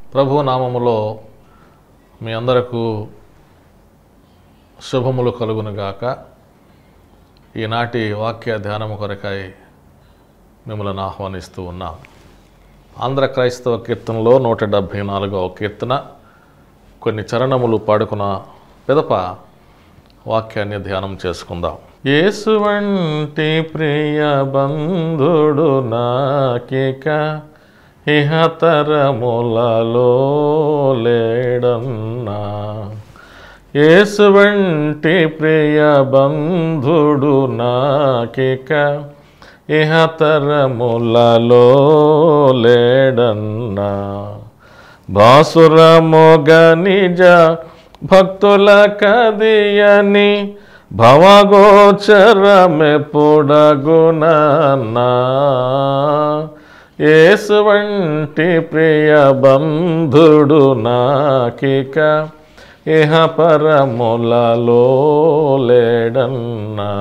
ప్రభు నామములో మీ అందరకు శుభములు కలుగునుగాక ఈనాటి వాక్య ధ్యానము కొరకై మిమ్మల్ని ఆహ్వానిస్తూ ఉన్నాం ఆంధ్ర క్రైస్తవ కీర్తనలో నూట డెబ్భై నాలుగవ కీర్తన కొన్ని చరణములు పాడుకున్న పిదప వాక్యాన్ని ధ్యానం చేసుకుందాం యేసు వంటి ప్రియ బంధుడు నాకిక ఇహతరములలో లేడన్నా యేసు వంటి ప్రియ బంధుడు నాకిక ఇహతరములలో లేడన్నా బాసురమోగ నిజ భక్తుల కదియని భవగోచరమె పొడగునన్నా యేసు వంటి ప్రియ బంధుడు నాకిక ఇహ పరములలో లేడన్నా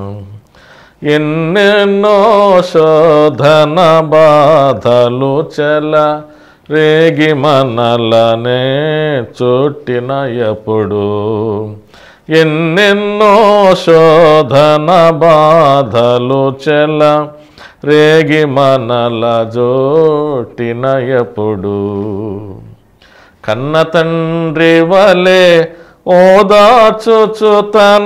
ఎన్నెన్నో శోధన బాధలు చెల రేగి మనలనే చుట్టిన ఎప్పుడు ఎన్నెన్నో శోధన బాధలు చెల రేగి మనల జోటిన ఎప్పుడు కన్న తండ్రి వలె ఓదాచుచు తన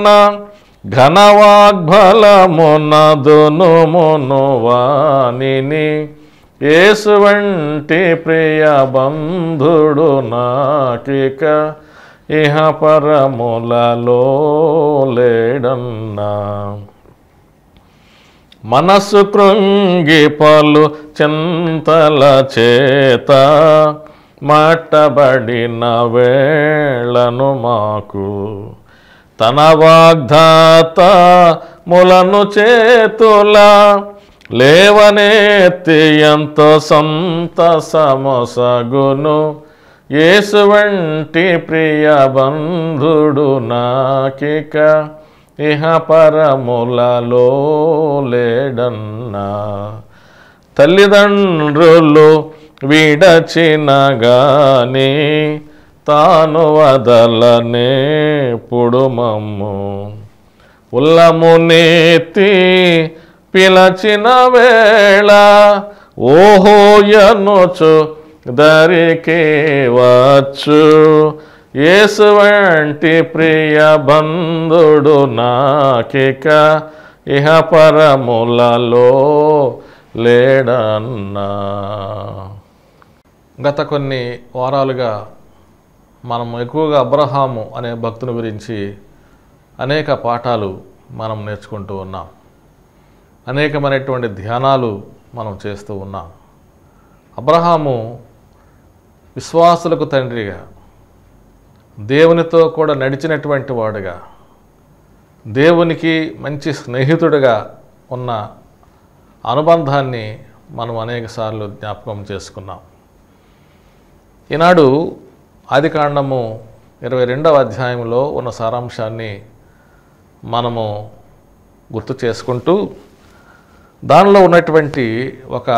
ఘనవాగ్బలమునదును మునువానిని యేసు వంటి ప్రియ బంధుడు నాకిక ఇహ పరములలో లేడన్నా మనసు కృంగి పలు చింతల చేత మట్టబడిన వేళను మాకు తన వాగ్దాత ములను చేతుల లేవనెత్తి ఎంతో సంత సమసగును యేసు వంటి ప్రియ బంధుడు నాకిక ఇహ పరములలో లేడన్నా తల్లిదండ్రులు విడచిన గాని తాను వదలనే పుడుమమ్ము ఉల్లమునేతి పిలచిన వేళ ఓహోయనుచు దరికి వచ్చు యేసు వంటి ప్రియ బంధుడు నాకిక ఇహ పరములలో లేడన్నా గత కొన్ని వారాలుగా మనం ఎక్కువగా అబ్రహాము అనే భక్తుని గురించి అనేక పాఠాలు మనం నేర్చుకుంటూ ఉన్నాం అనేకమైనటువంటి ధ్యానాలు మనం చేస్తూ ఉన్నాం అబ్రహాము విశ్వాసులకు తండ్రిగా దేవునితో కూడా నడిచినటువంటి వాడుగా దేవునికి మంచి స్నేహితుడిగా ఉన్న అనుబంధాన్ని మనం అనేకసార్లు జ్ఞాపకం చేసుకున్నాం ఈనాడు ఆదికాండము ఇరవై రెండవ అధ్యాయంలో ఉన్న సారాంశాన్ని మనము గుర్తు చేసుకుంటూ దానిలో ఉన్నటువంటి ఒక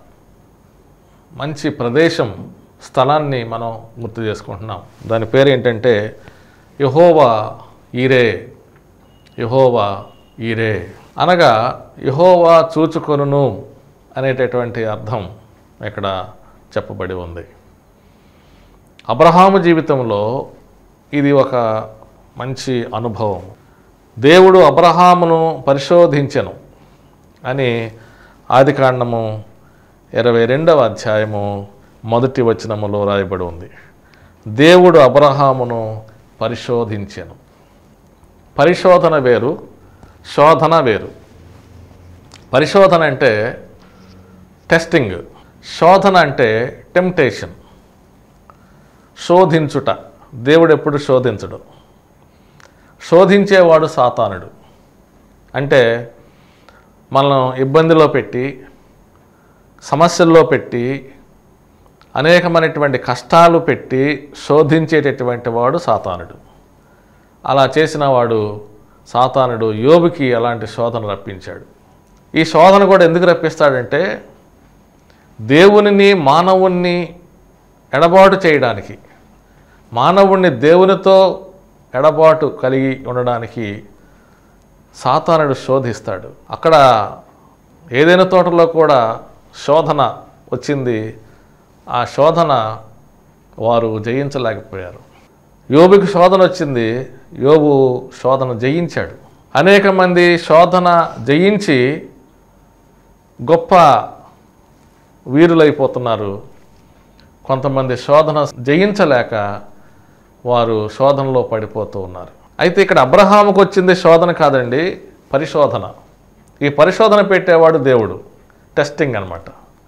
మంచి ప్రదేశం స్థలాన్ని మనం గుర్తు చేసుకుంటున్నాం దాని పేరు ఏంటంటే యహోవా ఈరే యహోవా ఈరే అనగా యహోవా చూచుకొనును అనేటటువంటి అర్థం ఇక్కడ చెప్పబడి ఉంది అబ్రహాము జీవితంలో ఇది ఒక మంచి అనుభవం దేవుడు అబ్రహామును పరిశోధించెను అని ఆదికాండము ఇరవై రెండవ అధ్యాయము మొదటి వచనములో రాయబడి ఉంది దేవుడు అబ్రహామును పరిశోధించెను పరిశోధన వేరు శోధన వేరు పరిశోధన అంటే టెస్టింగ్ శోధన అంటే టెంప్టేషన్ శోధించుట దేవుడు ఎప్పుడు శోధించడు శోధించేవాడు సాతానుడు అంటే మనం ఇబ్బందిలో పెట్టి సమస్యల్లో పెట్టి అనేకమైనటువంటి కష్టాలు పెట్టి శోధించేటటువంటి వాడు సాతానుడు అలా చేసిన వాడు సాతానుడు యోబుకి అలాంటి శోధన రప్పించాడు ఈ శోధన కూడా ఎందుకు రప్పిస్తాడంటే దేవునిని మానవుణ్ణి ఎడబాటు చేయడానికి మానవుణ్ణి దేవునితో ఎడబాటు కలిగి ఉండడానికి సాతానుడు శోధిస్తాడు అక్కడ ఏదైనా తోటలో కూడా శోధన వచ్చింది ఆ శోధన వారు జయించలేకపోయారు యోబుకి శోధన వచ్చింది యోబు శోధన జయించాడు అనేక మంది శోధన జయించి గొప్ప వీరులైపోతున్నారు కొంతమంది శోధన జయించలేక వారు శోధనలో పడిపోతూ ఉన్నారు అయితే ఇక్కడ అబ్రహాముకు వచ్చింది శోధన కాదండి పరిశోధన ఈ పరిశోధన పెట్టేవాడు దేవుడు టెస్టింగ్ అన్నమాట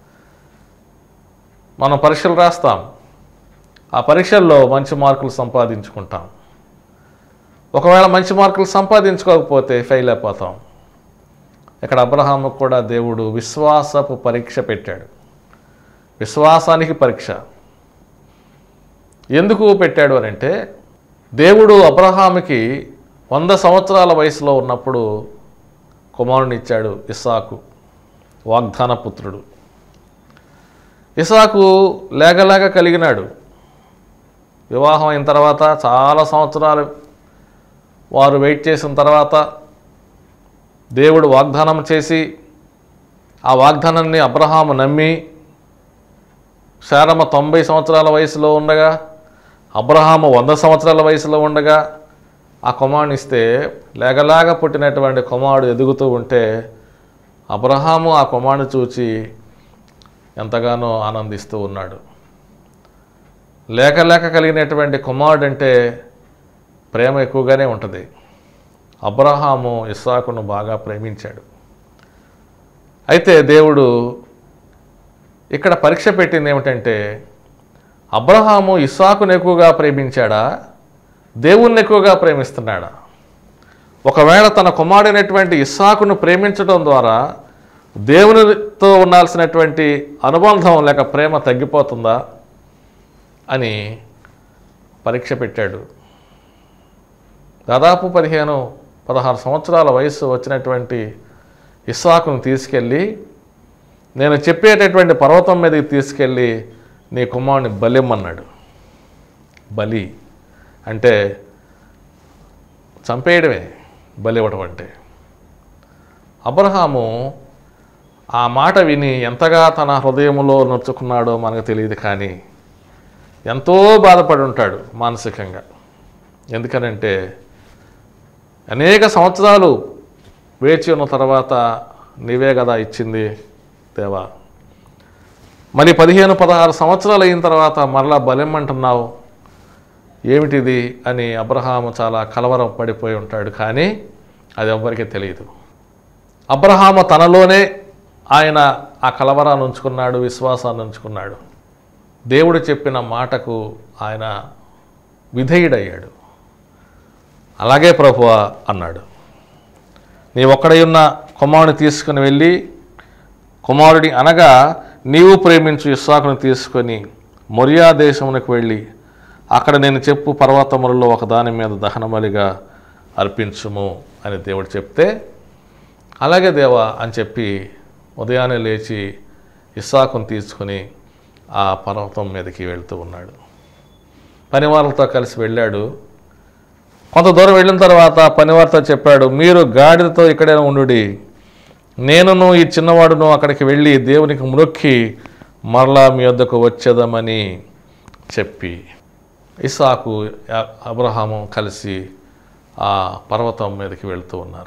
మనం పరీక్షలు రాస్తాం ఆ పరీక్షల్లో మంచి మార్కులు సంపాదించుకుంటాం ఒకవేళ మంచి మార్కులు సంపాదించుకోకపోతే ఫెయిల్ అయిపోతాం ఇక్కడ అబ్రహాముకు కూడా దేవుడు విశ్వాసపు పరీక్ష పెట్టాడు విశ్వాసానికి పరీక్ష ఎందుకు పెట్టాడు అని అంటే దేవుడు అబ్రహాముకి వంద సంవత్సరాల వయసులో ఉన్నప్పుడు కుమారుని ఇచ్చాడు ఇస్సాకు వాగ్దాన పుత్రుడు ఇసాకు లేగలేక కలిగినాడు వివాహం అయిన తర్వాత చాలా సంవత్సరాలు వారు వెయిట్ చేసిన తర్వాత దేవుడు వాగ్దానం చేసి ఆ వాగ్దానాన్ని అబ్రహాము నమ్మి శారమ్మ తొంభై సంవత్సరాల వయసులో ఉండగా అబ్రహాము వంద సంవత్సరాల వయసులో ఉండగా ఆ కుమారుని ఇస్తే లేగలాగ పుట్టినటువంటి కుమారుడు ఎదుగుతూ ఉంటే అబ్రహాము ఆ కుమారుని చూచి ఎంతగానో ఆనందిస్తూ ఉన్నాడు లేక లేక కలిగినటువంటి కుమారుడు అంటే ప్రేమ ఎక్కువగానే ఉంటుంది అబ్రహాము ఇస్సాకును బాగా ప్రేమించాడు అయితే దేవుడు ఇక్కడ పరీక్ష పెట్టింది ఏమిటంటే అబ్రహాము ఇస్సాకును ఎక్కువగా ప్రేమించాడా దేవుణ్ణి ఎక్కువగా ప్రేమిస్తున్నాడా ఒకవేళ తన కుమారుడైనటువంటి ఇస్సాకును ప్రేమించడం ద్వారా దేవునితో ఉండాల్సినటువంటి అనుబంధం లేక ప్రేమ తగ్గిపోతుందా అని పరీక్ష పెట్టాడు దాదాపు పదిహేను పదహారు సంవత్సరాల వయసు వచ్చినటువంటి ఇస్సాకును తీసుకెళ్ళి నేను చెప్పేటటువంటి పర్వతం మీదకి తీసుకెళ్ళి నీ కుమారుని బలిమ్మన్నాడు బలి అంటే చంపేయడమే బలి ఇవ్వటం అంటే అబ్రహాము ఆ మాట విని ఎంతగా తన హృదయంలో నొచ్చుకున్నాడో మనకు తెలియదు కానీ ఎంతో బాధపడి ఉంటాడు మానసికంగా ఎందుకనంటే అనేక సంవత్సరాలు వేచి ఉన్న తర్వాత నీవే కదా ఇచ్చింది దేవా మరి పదిహేను పదహారు సంవత్సరాలు అయిన తర్వాత మరలా బలెమ్మంటున్నావు ఏమిటిది అని అబ్రహాము చాలా కలవరం పడిపోయి ఉంటాడు కానీ అది ఎవ్వరికీ తెలియదు అబ్రహాము తనలోనే ఆయన ఆ కలవరాన్ని ఉంచుకున్నాడు విశ్వాసాన్ని ఉంచుకున్నాడు దేవుడు చెప్పిన మాటకు ఆయన విధేయుడయ్యాడు అలాగే ప్రభువా అన్నాడు నీ ఒక్కడై ఉన్న కుమారుని తీసుకుని వెళ్ళి కుమారుడి అనగా నీవు ప్రేమించు ఇస్సాకును తీసుకొని మొరియా దేశమునకు వెళ్ళి అక్కడ నేను చెప్పు పర్వతములలో ఒక దాని మీద దహనబలిగా అర్పించుము అని దేవుడు చెప్తే అలాగే దేవా అని చెప్పి ఉదయాన్నే లేచి ఇస్సాకును తీసుకుని ఆ పర్వతం మీదకి వెళ్తూ ఉన్నాడు పనివాళ్ళతో కలిసి వెళ్ళాడు కొంత దూరం వెళ్ళిన తర్వాత పనివారితో చెప్పాడు మీరు గాడిదతో ఇక్కడే ఉండుడి నేనును ఈ చిన్నవాడును అక్కడికి వెళ్ళి దేవునికి మ్రొక్కి మరలా మీ వద్దకు వచ్చేదమని చెప్పి ఇసాకు యా- అబ్రహాము కలిసి ఆ పర్వతం మీదకి వెళ్తూ ఉన్నారు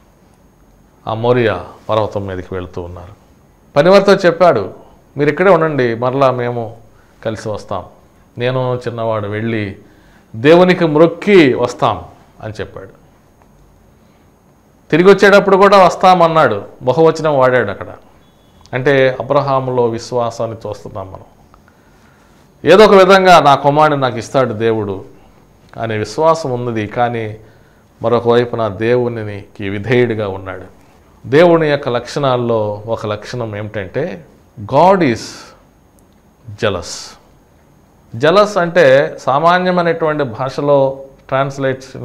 ఆ మోరియా పర్వతం మీదకి వెళ్తూ ఉన్నారు పనివారితో చెప్పాడు మీరు ఇక్కడే ఉండండి మరలా మేము కలిసి వస్తాం నేను చిన్నవాడు వెళ్ళి దేవునికి మ్రొక్కి వస్తాం అని చెప్పాడు తిరిగి వచ్చేటప్పుడు కూడా వస్తామన్నాడు బహువచనం వాడాడు అక్కడ అంటే అబ్రహాములో విశ్వాసాన్ని చూస్తున్నాం మనం ఏదో ఒక విధంగా నా కుమారుడిని నాకు ఇస్తాడు దేవుడు అనే విశ్వాసం ఉన్నది కానీ మరొక వైపున దేవునికి విధేయుడిగా ఉన్నాడు దేవుని యొక్క లక్షణాల్లో ఒక లక్షణం ఏమిటంటే గాడ్ ఈస్ జలస్ జలస్ అంటే సామాన్యమైనటువంటి భాషలో ట్రాన్స్లేషన్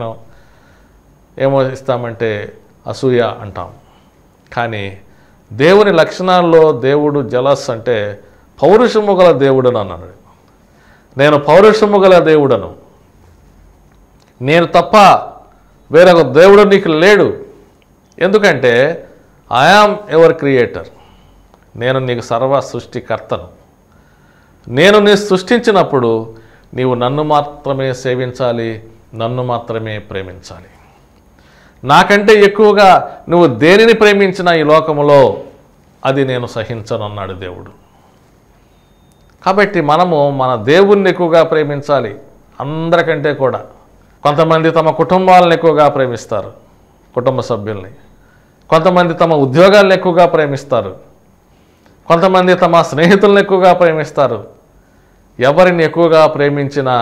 ఏమో ఇస్తామంటే అసూయ అంటాం కానీ దేవుని లక్షణాల్లో దేవుడు జలస్ అంటే పౌరుషము గల దేవుడు అని అన్నాడు నేను పౌరుషము గల దేవుడను నేను తప్ప వేరొక దేవుడు నీకు లేడు ఎందుకంటే ఐఆమ్ ఎవర్ క్రియేటర్ నేను నీకు సర్వ సృష్టికర్తను నేను నీ సృష్టించినప్పుడు నీవు నన్ను మాత్రమే సేవించాలి నన్ను మాత్రమే ప్రేమించాలి నాకంటే ఎక్కువగా నువ్వు దేనిని ప్రేమించిన ఈ లోకములో అది నేను సహించను అన్నాడు దేవుడు కాబట్టి మనము మన దేవుణ్ణి ఎక్కువగా ప్రేమించాలి అందరికంటే కూడా కొంతమంది తమ కుటుంబాలను ఎక్కువగా ప్రేమిస్తారు కుటుంబ సభ్యుల్ని కొంతమంది తమ ఉద్యోగాలను ఎక్కువగా ప్రేమిస్తారు కొంతమంది తమ స్నేహితులను ఎక్కువగా ప్రేమిస్తారు ఎవరిని ఎక్కువగా ప్రేమించినా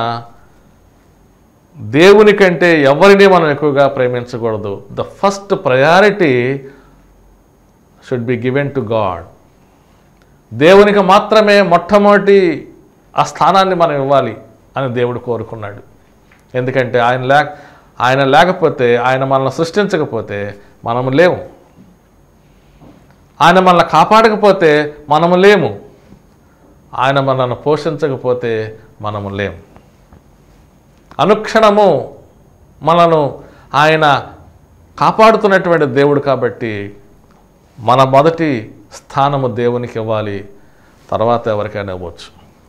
దేవుని కంటే ఎవరిని మనం ఎక్కువగా ప్రేమించకూడదు the first priority should be given to God దేవునికి మాత్రమే మొట్టమొదటి ఆ స్థానాన్ని మనం ఇవ్వాలి అని దేవుడు కోరుకున్నాడు ఎందుకంటే ఆయన లేక ఆయన లేకపోతే ఆయన మనల్ని సృష్టించకపోతే మనము లేము ఆయన మనల్ని కాపాడకపోతే మనము లేము ఆయన మనల్ని పోషించకపోతే మనము లేము అనుక్షణము మనను ఆయన కాపాడుతున్నటువంటి దేవుడు కాబట్టి మన మొదటి స్థానము దేవునికి ఇవ్వాలి తర్వాత ఎవరికైనా ఇవ్వచ్చు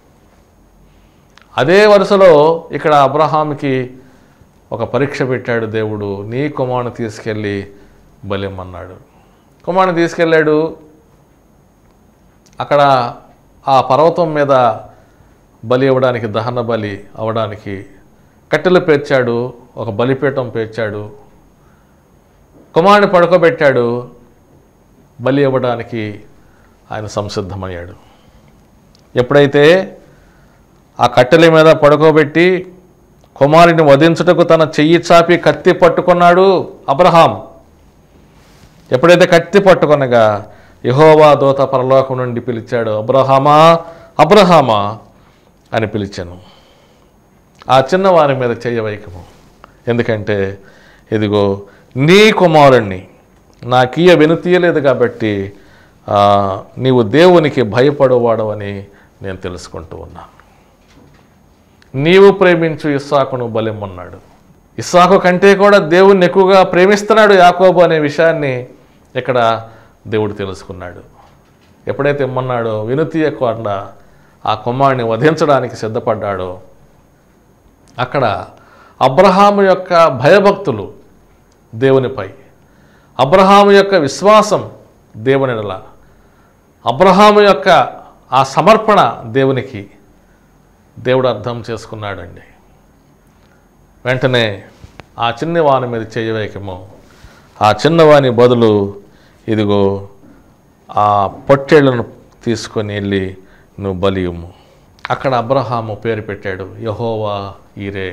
అదే వరుసలో ఇక్కడ అబ్రహాంకి ఒక పరీక్ష పెట్టాడు దేవుడు నీ కుమారుని తీసుకెళ్ళి బలిమ్మన్నాడు కుమారుని తీసుకెళ్ళాడు అక్కడ ఆ పర్వతం మీద బలి ఇవ్వడానికి దహన బలి అవ్వడానికి కట్టెలు పేర్చాడు ఒక బలిపీఠం పేర్చాడు కుమారుని పడుకోబెట్టాడు బలి ఇవ్వడానికి ఆయన సంసిద్ధమయ్యాడు ఎప్పుడైతే ఆ కట్టెల మీద పడుకోబెట్టి కుమారుని వధించుటకు తన చెయ్యి చాపి కత్తి పట్టుకున్నాడు అబ్రహాం ఎప్పుడైతే కత్తి పట్టుకొనగా యహోవా దూత పరలోకం నుండి పిలిచాడు అబ్రహామా అబ్రహామా అని పిలిచాను ఆ చిన్నవారి మీద చెయ్యవైకము ఎందుకంటే ఇదిగో నీ కుమారుణ్ణి నాకీయ వెనుతీయలేదు కాబట్టి ఆ, నీవు దేవునికి భయపడవాడవని నేను తెలుసుకుంటూ ఉన్నాను నీవు ప్రేమించు ఇస్సాకును బలిమ్మన్నాడు ఇస్సాకు కంటే కూడా దేవుణ్ణి ఎక్కువగా ప్రేమిస్తున్నాడు యాకోబు అనే విషయాన్ని ఇక్కడ దేవుడు తెలుసుకున్నాడు ఎప్పుడైతే ఇమ్మన్నాడో వినుతీయకుండా ఆ కుమారుని వధించడానికి సిద్ధపడ్డాడో అక్కడ అబ్రహాము యొక్క భయభక్తులు దేవునిపై అబ్రహాము యొక్క విశ్వాసం దేవునిడల అబ్రహాము యొక్క ఆ సమర్పణ దేవునికి దేవుడు అర్థం చేసుకున్నాడండి వెంటనే ఆ చిన్నవాని మీద చేయవేకము ఆ చిన్నవాని బదులు ఇదిగో ఆ పొట్టేళ్లను తీసుకొని వెళ్ళి నువ్వు బలియుము అక్కడ అబ్రహాము పేరు పెట్టాడు యహోవా ఈరే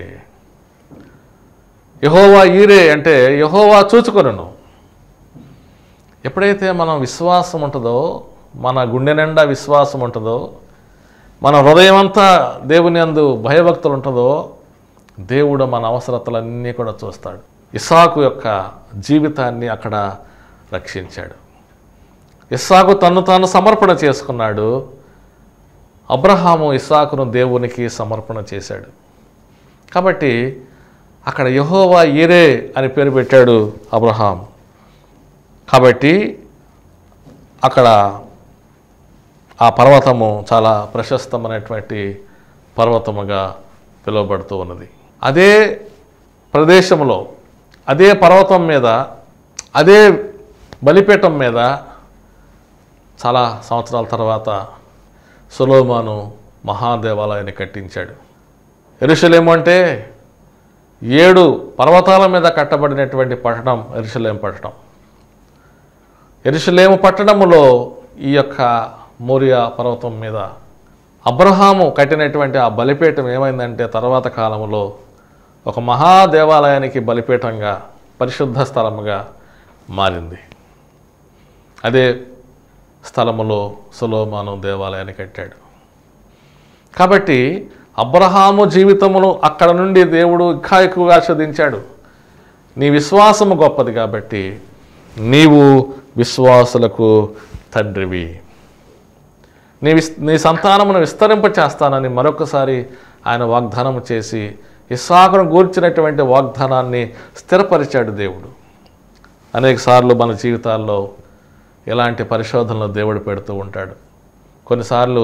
యహోవా ఈరే అంటే యహోవా చూచుకొనును ఎప్పుడైతే మనం విశ్వాసం ఉంటుందో మన గుండె నిండా విశ్వాసం ఉంటుందో మన హృదయం అంతా దేవుని అందు భయభక్తులు ఉంటుందో దేవుడు మన అవసరతలన్నీ కూడా చూస్తాడు ఇసాకు యొక్క జీవితాన్ని అక్కడ రక్షించాడు ఇస్సాకు తన్ను తాను సమర్పణ చేసుకున్నాడు అబ్రహాము ఇస్సాకును దేవునికి సమర్పణ చేశాడు కాబట్టి అక్కడ యహోవా ఈరే అని పేరు పెట్టాడు అబ్రహాం కాబట్టి అక్కడ ఆ పర్వతము చాలా ప్రశస్తమైనటువంటి పర్వతముగా పిలువబడుతూ ఉన్నది అదే ప్రదేశంలో అదే పర్వతం మీద అదే బలిపీఠం మీద చాలా సంవత్సరాల తర్వాత సులోమాను మహాదేవాలయాన్ని కట్టించాడు ఎరుషలేము అంటే ఏడు పర్వతాల మీద కట్టబడినటువంటి పట్టణం ఎరుషలేం పట్టణం ఎరుషలేము పట్టణములో ఈ యొక్క మోరియా పర్వతం మీద అబ్రహాము కట్టినటువంటి ఆ బలిపీఠం ఏమైందంటే తర్వాత కాలంలో ఒక మహాదేవాలయానికి బలిపీఠంగా పరిశుద్ధ స్థలముగా మారింది అదే స్థలములో సులోమాను దేవాలయాన్ని కట్టాడు కాబట్టి అబ్రహాము జీవితమును అక్కడ నుండి దేవుడు ఇంకా ఎక్కువగా ఆస్వాదించాడు నీ విశ్వాసము గొప్పది కాబట్టి నీవు విశ్వాసులకు తండ్రివి నీ విస్ నీ సంతానమును విస్తరింప చేస్తానని మరొకసారి ఆయన వాగ్దానం చేసి ఇస్సాకును గూర్చినటువంటి వాగ్దానాన్ని స్థిరపరిచాడు దేవుడు అనేక సార్లు మన జీవితాల్లో ఇలాంటి పరిశోధనలు దేవుడు పెడుతూ ఉంటాడు కొన్నిసార్లు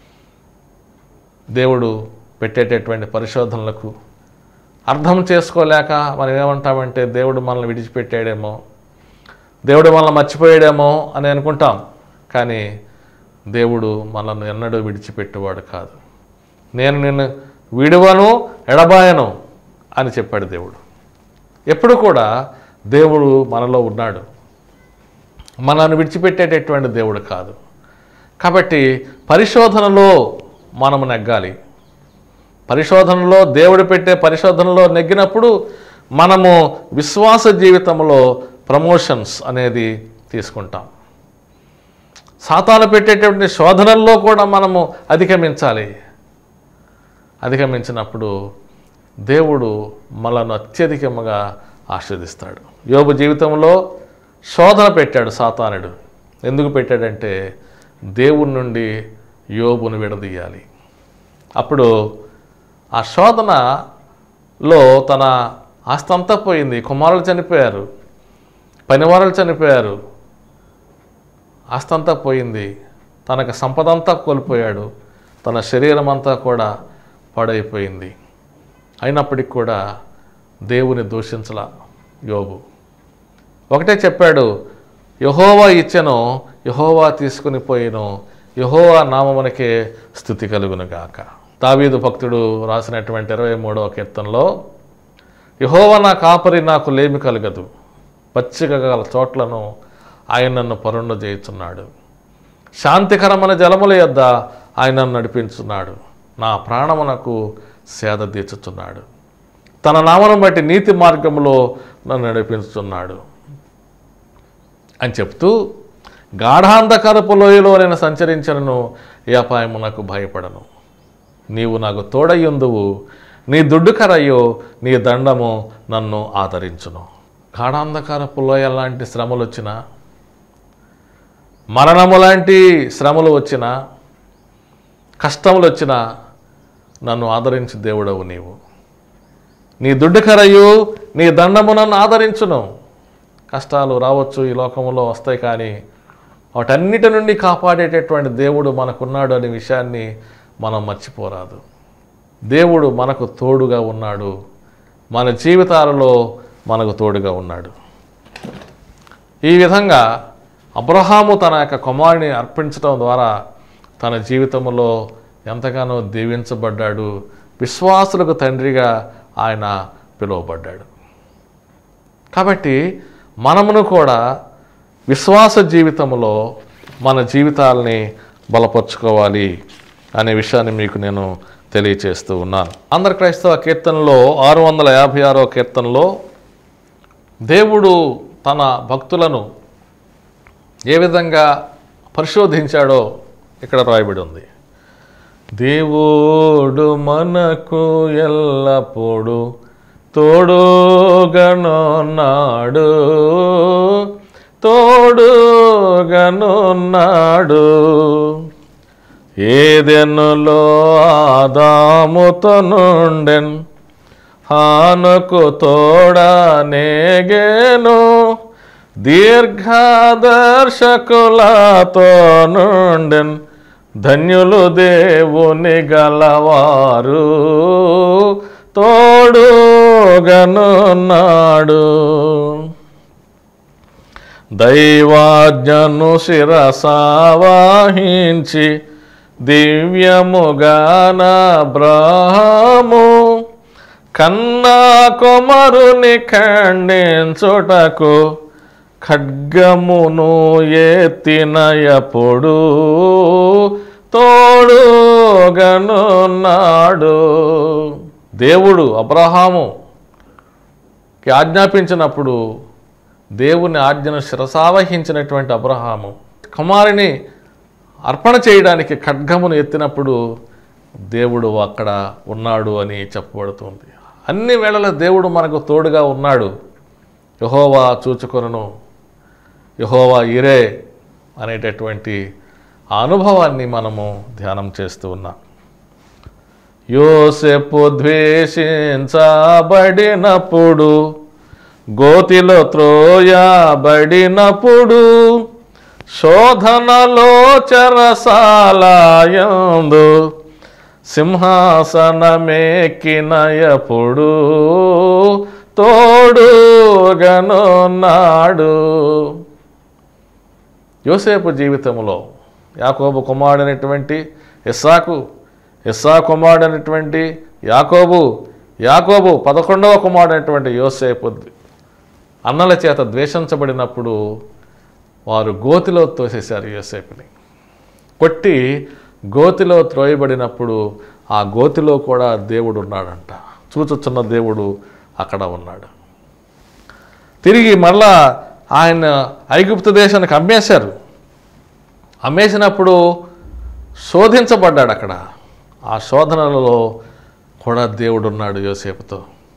దేవుడు పెట్టేటటువంటి పరిశోధనలకు అర్థం చేసుకోలేక మనం ఏమంటామంటే దేవుడు మనల్ని విడిచిపెట్టాడేమో దేవుడు మనల్ని మర్చిపోయాడేమో అని అనుకుంటాం కానీ దేవుడు మనల్ని ఎన్నడూ విడిచిపెట్టేవాడు కాదు నేను నిన్ను విడువను ఎడబాయను అని చెప్పాడు దేవుడు ఎప్పుడు కూడా దేవుడు మనలో ఉన్నాడు మనల్ని విడిచిపెట్టేటటువంటి దేవుడు కాదు కాబట్టి పరిశోధనలో మనము నెగ్గాలి పరిశోధనలో దేవుడు పెట్టే పరిశోధనలో నెగ్గినప్పుడు మనము విశ్వాస జీవితంలో ప్రమోషన్స్ అనేది తీసుకుంటాం సాతాను పెట్టేటువంటి శోధనల్లో కూడా మనము అధిగమించాలి అధిగమించినప్పుడు దేవుడు మనను అత్యధికముగా ఆస్వాదిస్తాడు యోబు జీవితంలో శోధన పెట్టాడు సాతానుడు ఎందుకు పెట్టాడంటే దేవుని నుండి యోబును విడదీయాలి అప్పుడు ఆ శోధనలో తన ఆస్తి అంతా పోయింది కుమారులు చనిపోయారు పనివారులు చనిపోయారు ఆస్తి అంతా పోయింది తనకు సంపద అంతా కోల్పోయాడు తన శరీరం అంతా కూడా పాడైపోయింది అయినప్పటికి కూడా దేవుని దూషించల యోబు ఒకటే చెప్పాడు యహోవా ఇచ్చెను యహోవా తీసుకుని పోయిను యహోవా నామమునకే స్థుతి కలుగునుగాక దావీదు భక్తుడు రాసినటువంటి ఇరవై మూడవ కీర్తనలో యహోవా నా కాపరి నాకు లేమి కలగదు పచ్చిక గల చోట్లను ఆయన నన్ను పరుండ చేయుచున్నాడు శాంతికరమైన జలముల యొద్ద ఆయన నన్ను నడిపించున్నాడు నా ప్రాణమునకు సేద తీర్చుచున్నాడు తన నామను బట్టి నీతి మార్గంలో నన్ను నడిపించుచున్నాడు అని చెప్తూ గాఢాంధకరపు లోయలో నేను సంచరించను ఏ అపాయము నాకు భయపడను నీవు నాకు తోడయ్యుందువు నీ దుడ్డు కరయ్యో నీ దండము నన్ను ఆదరించును గాఢాంధకారపు లోయ లాంటి శ్రమలు వచ్చినా మరణము లాంటి శ్రమలు వచ్చినా కష్టములు వచ్చినా నన్ను ఆదరించి దేవుడవు నీవు నీ దుడ్డు కరయు నీ దండము నన్ను ఆదరించును కష్టాలు రావచ్చు ఈ లోకంలో వస్తాయి కానీ వాటన్నిటి నుండి కాపాడేటటువంటి దేవుడు మనకున్నాడు అనే విషయాన్ని మనం మర్చిపోరాదు దేవుడు మనకు తోడుగా ఉన్నాడు మన జీవితాలలో మనకు తోడుగా ఉన్నాడు ఈ విధంగా అబ్రహాము తన యొక్క కుమారుని అర్పించడం ద్వారా తన జీవితంలో ఎంతగానో దీవించబడ్డాడు విశ్వాసులకు తండ్రిగా ఆయన పిలువబడ్డాడు కాబట్టి మనమును కూడా విశ్వాస జీవితంలో మన జీవితాలని బలపరుచుకోవాలి అనే విషయాన్ని మీకు నేను తెలియచేస్తూ ఉన్నాను ఆంధ్ర క్రైస్తవ కీర్తనలో ఆరు వందల యాభై ఆరో కీర్తనలో దేవుడు తన భక్తులను ఏ విధంగా పరిశోధించాడో ఇక్కడ రాయబడి ఉంది దేవుడు మనకు ఎల్లప్పుడూ తోడుగనున్నాడు తోడుగనున్నాడు ఏదెన్నులో ఆదాముతో నుండెన్ హానుకు తోడనేగేను దీర్ఘదర్శకులతో నుండెన్ ధన్యులు దేవుని గలవారు తోడుగనున్నాడు దైవాజ్ఞను శిరసావాహించి దివ్యముగాన బ్రహ్మము కన్నా కొమరుని ఖండించుటకు ఖడ్గమును ఎత్తినయప్పుడు తోడుగనున్నాడు దేవుడు అబ్రహాముకి ఆజ్ఞాపించినప్పుడు దేవుని ఆజ్ఞను శిరసావహించినటువంటి అబ్రహాము కుమారుని అర్పణ చేయడానికి ఖడ్గమును ఎత్తినప్పుడు దేవుడు అక్కడ ఉన్నాడు అని చెప్పబడుతుంది అన్ని వేళల దేవుడు మనకు తోడుగా ఉన్నాడు యహోవా చూచుకొనను యహోవా ఇరే అనేటటువంటి ఆ అనుభవాన్ని మనము ధ్యానం చేస్తూ ఉన్నాం యోసెపు ద్వేషించబడినప్పుడు గోతిలో త్రోయబడినప్పుడు శోధనలో చెరసాలయందు సింహాసనమెక్కినయప్పుడు తోడుగనున్నాడు యోసేపు జీవితంలో యాకోబు కుమారుడైనటువంటి ఇస్సాకు ఇస్సా కుమారుడైనటువంటి యాకోబు యాకోబు పదకొండవ కుమారుడైనటువంటి యోసేపు అన్నల చేత ద్వేషించబడినప్పుడు వారు గోతిలో తోసేశారు యోసేపుని కొట్టి గోతిలో త్రోయబడినప్పుడు ఆ గోతిలో కూడా దేవుడు ఉన్నాడంట చూచుచున్న దేవుడు అక్కడ ఉన్నాడు తిరిగి మళ్ళా ఆయన ఐగుప్తు దేశానికి అమ్మేశారు అమ్మేసినప్పుడు శోధించబడ్డాడు అక్కడ ఆ శోధనలలో కూడా దేవుడు ఉన్నాడు యోసేపుతో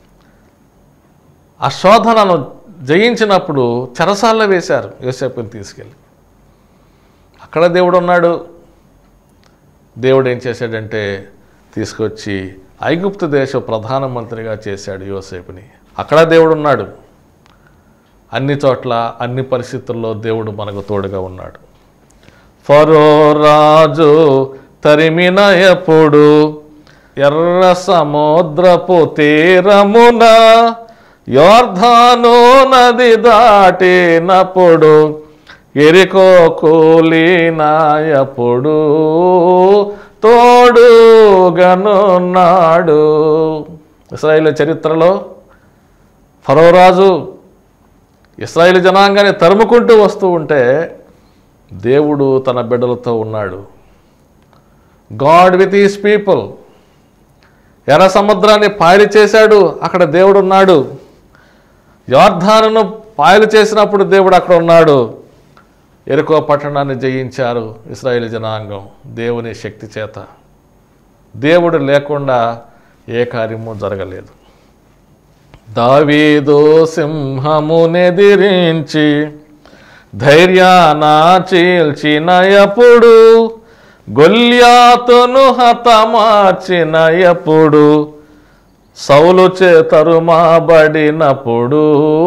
ఆ శోధనను జయించినప్పుడు చెరసాల్లో వేశారు యోసేపుని తీసుకెళ్ళి అక్కడ దేవుడు ఉన్నాడు దేవుడు ఏం చేశాడంటే తీసుకొచ్చి ఐగుప్తు దేశ ప్రధానమంత్రిగా చేశాడు యోసేపుని అక్కడ దేవుడు ఉన్నాడు అన్ని చోట్ల అన్ని పరిస్థితుల్లో దేవుడు మనకు తోడుగా ఉన్నాడు ఫరో రాజు తరిమిన ఎప్పుడు ఎర్ర సముద్రపు తీరమున యోర్ధాను నది దాటినప్పుడు ఎరికో కూలినాయప్పుడు తోడుగనున్నాడు ఇస్రాయేల్ చరిత్రలో ఫరో రాజు ఇస్రాయేల్ జనాంగాన్ని తరుముకుంటూ వస్తూ ఉంటే దేవుడు తన బిడ్డలతో ఉన్నాడు గాడ్ విత్ ఈస్ పీపుల్ ఎర్ర సముద్రాన్ని పాయలు చేశాడు అక్కడ దేవుడు ఉన్నాడు యోర్ధానును పాయలు చేసినప్పుడు దేవుడు అక్కడ ఉన్నాడు ఎరుకో పట్టణాన్ని జయించారు ఇస్రాయేల్ జనాంగం దేవుని శక్తి చేత దేవుడు లేకుండా ఏ కార్యము జరగలేదు దావీదు సింహమునెదిరించి ధైర్యాన చీల్చినయప్పుడు గొల్యాతును హతమార్చినయప్పుడు సౌలు చేతరుమాబడినప్పుడు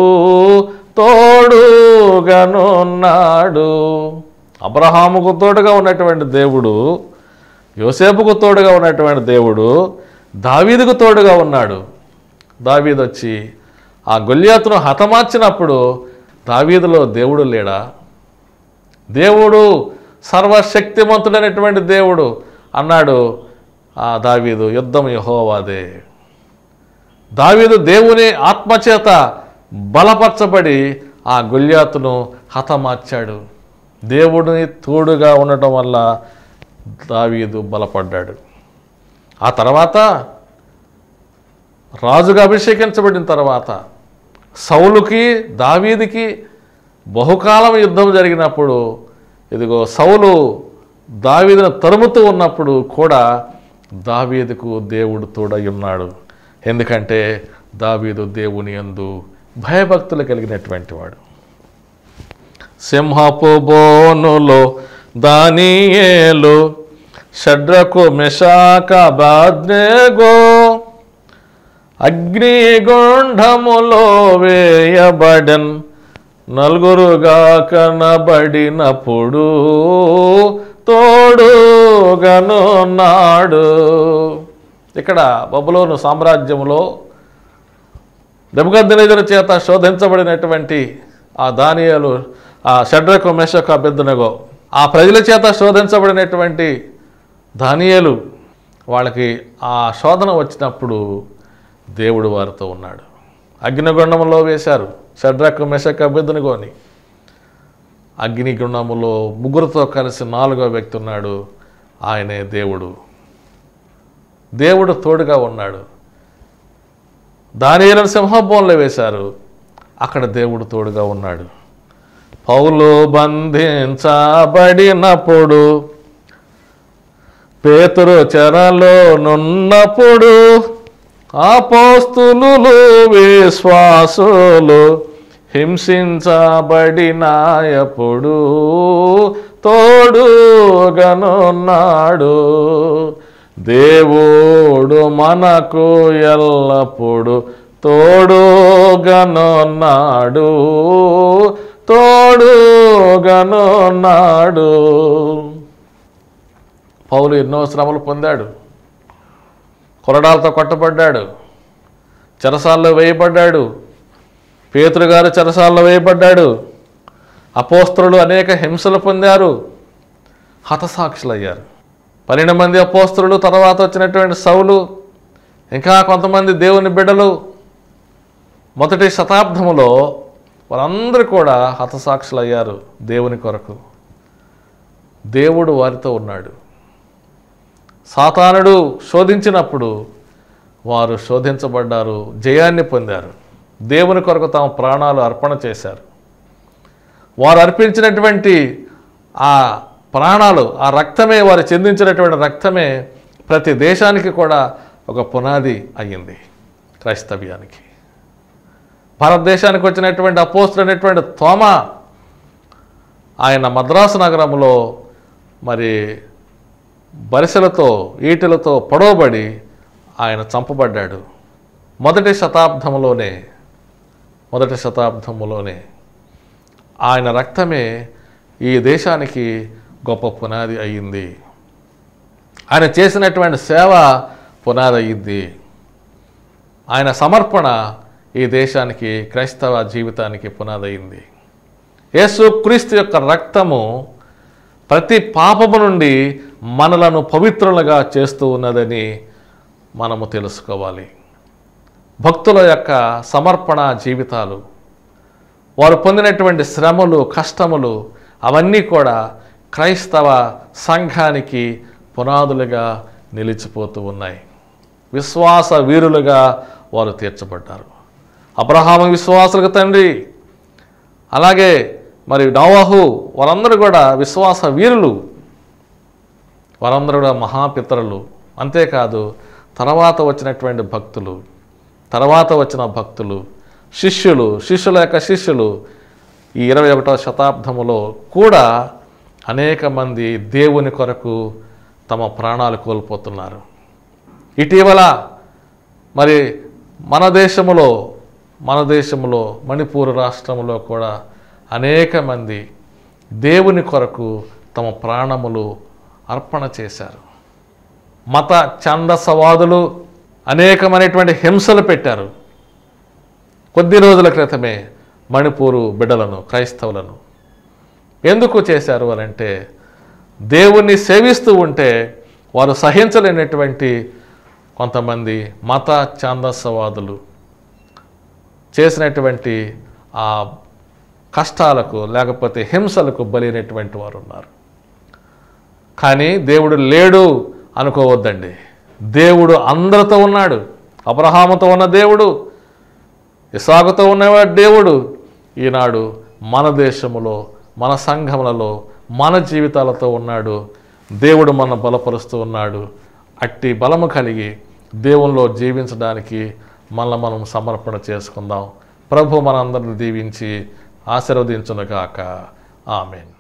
తోడుగనున్నాడు అబ్రహాముకు తోడుగా ఉన్నటువంటి దేవుడు యోసేపుకు తోడుగా ఉన్నటువంటి దేవుడు దావీదుకు తోడుగా ఉన్నాడు దావీదు వచ్చి ఆ గొల్యాతును హతమార్చినప్పుడు దావీదులో దేవుడు లేడా దేవుడు సర్వశక్తిమంతుడైనటువంటి దేవుడు అన్నాడు ఆ దావీదు యుద్ధం యహోవాదే దావీదు దేవుని ఆత్మచేత బలపరచబడి ఆ గొల్యాతును హతమార్చాడు దేవుడిని తోడుగా ఉండటం వల్ల దావీదు బలపడ్డాడు ఆ తర్వాత రాజుగా అభిషేకించబడిన తర్వాత సౌలుకి దావీదికి బహుకాలం యుద్ధం జరిగినప్పుడు ఇదిగో సౌలు దావీదును తరుముతూ ఉన్నప్పుడు కూడా దావీదుకు దేవుడు తోడై ఉన్నాడు ఎందుకంటే దావీదు దేవుని యందు భయభక్తులు కలిగినటువంటి వాడు సింహపు బోనులో దానియేలు షడ్రకు మెషాక బాద్నేగో అగ్నిగుండములో వేయబడన్ నలుగురుగా కనబడినప్పుడు తోడుగనున్నాడు ఇక్కడ బబులోను సామ్రాజ్యములో దెబ్బగద్దెనెదురు చేత శోధించబడినటువంటి ఆ దానియాలు ఆ షడ్రకు మెషకు అభ్యర్థనగో ఆ ప్రజల చేత శోధించబడినటువంటి దానియాలు వాళ్ళకి ఆ శోధన వచ్చినప్పుడు దేవుడు వారితో ఉన్నాడు అగ్నిగుండంలో వేశారు షడ్రకు మెషకు అభ్యర్థనగోని అగ్నిగుండములో ముగ్గురుతో కలిసి నాలుగో వ్యక్తి ఉన్నాడు ఆయనే దేవుడు దేవుడు తోడుగా ఉన్నాడు దానియేలను సింహభవనంలో వేశారు అక్కడ దేవుడు తోడుగా ఉన్నాడు పౌలు బంధించబడినప్పుడు పేతురు చెరలో నున్నప్పుడు ఆపోస్తులు విశ్వాసులు హింసించబడినాయప్పుడు తోడుగనున్నాడు దేవుడు మనకు ఎల్లప్పుడు తోడుగనున్నాడు తోడుగనున్నాడు పౌలు ఎన్నో శ్రమలు పొందాడు కొరడాలతో కొట్టబడ్డాడు చెరసాల్లో వేయబడ్డాడు పేతురు గారు చెరసాల్లో వేయబడ్డాడు అపోస్త్రులు అనేక హింసలు పొందారు హతసాక్షులయ్యారు పన్నెండు మంది అపోస్త్రులు తర్వాత వచ్చినటువంటి సౌలు ఇంకా కొంతమంది దేవుని బిడ్డలు మొదటి శతాబ్దములో వారందరూ కూడా హతసాక్షులయ్యారు దేవుని కొరకు దేవుడు వారితో ఉన్నాడు సాతానుడు శోధించినప్పుడు వారు శోధించబడ్డారు జయాన్ని పొందారు దేవుని కొరకు తమ ప్రాణాలు అర్పణ చేశారు వారు అర్పించినటువంటి ఆ ప్రాణాలు ఆ రక్తమే వారు చెందించినటువంటి రక్తమే ప్రతి దేశానికి కూడా ఒక పునాది అయ్యింది క్రైస్తవ్యానికి భారతదేశానికి వచ్చినటువంటి అపోస్తులు అనేటువంటి తోమ ఆయన మద్రాసు నగరంలో మరి బరిసెలతో ఈటెలతో పొడవబడి ఆయన చంపబడ్డాడు మొదటి శతాబ్దంలోనే మొదటి శతాబ్దంలోనే ఆయన రక్తమే ఈ దేశానికి గొప్ప పునాది అయ్యింది ఆయన చేసినటువంటి సేవ పునాది అయ్యింది ఆయన సమర్పణ ఈ దేశానికి క్రైస్తవ జీవితానికి పునాది అయింది యేసు క్రీస్తు యొక్క రక్తము ప్రతి పాపము నుండి మనలను పవిత్రులుగా చేస్తూ ఉన్నదని మనము తెలుసుకోవాలి భక్తుల యొక్క సమర్పణ జీవితాలు వారు పొందినటువంటి శ్రమలు కష్టములు అవన్నీ కూడా క్రైస్తవ సంఘానికి పునాదులుగా నిలిచిపోతూ ఉన్నాయి విశ్వాస వీరులుగా వారు తీర్చబడ్డారు అబ్రహాము విశ్వాసులకు తండ్రి అలాగే మరి నోవాహు వారందరూ కూడా విశ్వాస వీరులు వారందరూ కూడా మహాపితరులు అంతేకాదు తర్వాత వచ్చినటువంటి భక్తులు తర్వాత వచ్చిన భక్తులు శిష్యులు శిష్యుల యొక్క శిష్యులు ఈ ఇరవై ఒకటవ శతాబ్దములో కూడా అనేక మంది దేవుని కొరకు తమ ప్రాణాలు కోల్పోతున్నారు ఇటీవల మరి మన దేశములో మన దేశంలో మణిపూర్ రాష్ట్రంలో కూడా అనేక మంది దేవుని కొరకు తమ ప్రాణములు అర్పణ చేశారు మత ఛందసవాదులు అనేకమైనటువంటి హింసలు పెట్టారు కొద్ది రోజుల క్రితమే మణిపూరు బిడ్డలను క్రైస్తవులను ఎందుకు చేశారు అని అంటే దేవుణ్ణి సేవిస్తూ ఉంటే వారు సహించలేనటువంటి కొంతమంది మత ఛాందస్సవాదులు చేసినటువంటి ఆ కష్టాలకు లేకపోతే హింసలకు బలైనటువంటి వారు ఉన్నారు కానీ దేవుడు లేడు అనుకోవద్దండి దేవుడు అందరితో ఉన్నాడు అబ్రహాముతో ఉన్న దేవుడు ఇసాగుతో ఉన్నవాడు దేవుడు ఈనాడు మన దేశములో మన సంఘములలో మన జీవితాలతో ఉన్నాడు దేవుడు మన బలపరుస్తూ ఉన్నాడు అట్టి బలము కలిగి దేవునిలో జీవించడానికి మనల్ని మనం సమర్పణ చేసుకుందాం ప్రభు మనందరిని దీవించి ఆశీర్వదించునుగాక ఆమెన్